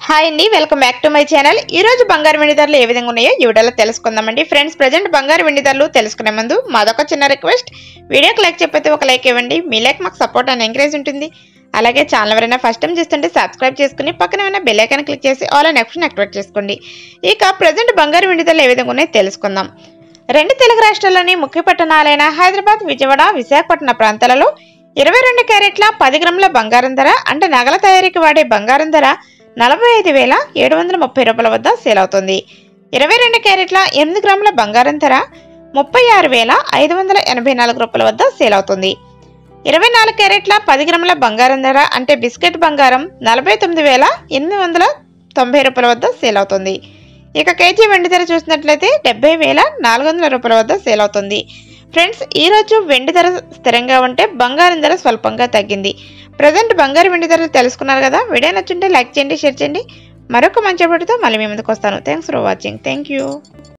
hi అండి welcome back to my channel ఈ రోజు బంగారు వెండి ధరలు ఏ విధంగా ఉన్నాయో ఈ వీడియోలో తెలుసుకుందామండి ఫ్రెండ్స్ ప్రజెంట్ బంగారు వెండి ధరలు తెలుసుకునే ముందు మాదొక చిన్న రిక్వెస్ట్ వీడియోకి లైక్ చెప్పైతే ఒక లైక్ ఇవ్వండి మీ లైక్ మాకు సపోర్ట్ అండ్ ఎంకరేజ్ ఉంటుంది అలాగే ఛానల్ ఎవరైనా ఫస్ట్ టైం చూస్తుంటే సబ్స్క్రైబ్ చేసుకుని పక్కన ఏమైనా బెల్ ఐకాన్ క్లిక్ చేసి ఆల్ అండ్ ఆప్షన్ యాక్టివేట్ చేసుకోండి ఇక ప్రజెంట్ బంగారు వెండి ధరలు ఏ విధంగా ఉన్నాయో తెలుసుకుందాం రెండు తెలుగు రాష్ట్రాల్లోని ముఖ్య పట్టణాలైన హైదరాబాద్ విజయవాడ విశాఖపట్నం ప్రాంతాలలో ఇరవై రెండు క్యారెట్ల పది గ్రాముల బంగారం ధర అంటే నగల తయారీకి వాడే బంగారం ధర నలభై ఐదు వేల ఏడు వందల ముప్పై రూపాయల వద్ద సేల్ అవుతుంది ఇరవై రెండు క్యారెట్ల ఎనిమిది గ్రాముల బంగారం ధర ముప్పై ఆరు వేల ఐదు వందల ఎనభై నాలుగు రూపాయల వద్ద సేల్ అవుతుంది ఇరవై నాలుగు క్యారెట్ల పది గ్రాముల బంగారం ధర అంటే బిస్కెట్ బంగారం నలభై తొమ్మిది వేల ఎనిమిది వందల తొంభై రూపాయల వద్ద సేల్ అవుతుంది ఇక కేజీ వెండి ధర చూసినట్లయితే డెబ్బై వేల నాలుగు వందల రూపాయల వద్ద సేల్ అవుతుంది ఫ్రెండ్స్ ఈరోజు వెండి ధర స్థిరంగా ఉంటే బంగారం ధర స్వల్పంగా తగ్గింది ప్రజెంట్ బంగారు వెండి ధరలు తెలుసుకున్నారు కదా వీడియో నచ్చుంటే లైక్ చేయండి షేర్ చేయండి మరొక మంచి అప్పటితో మళ్ళీ మీ ముందుకు వస్తాను thanks for watching thank you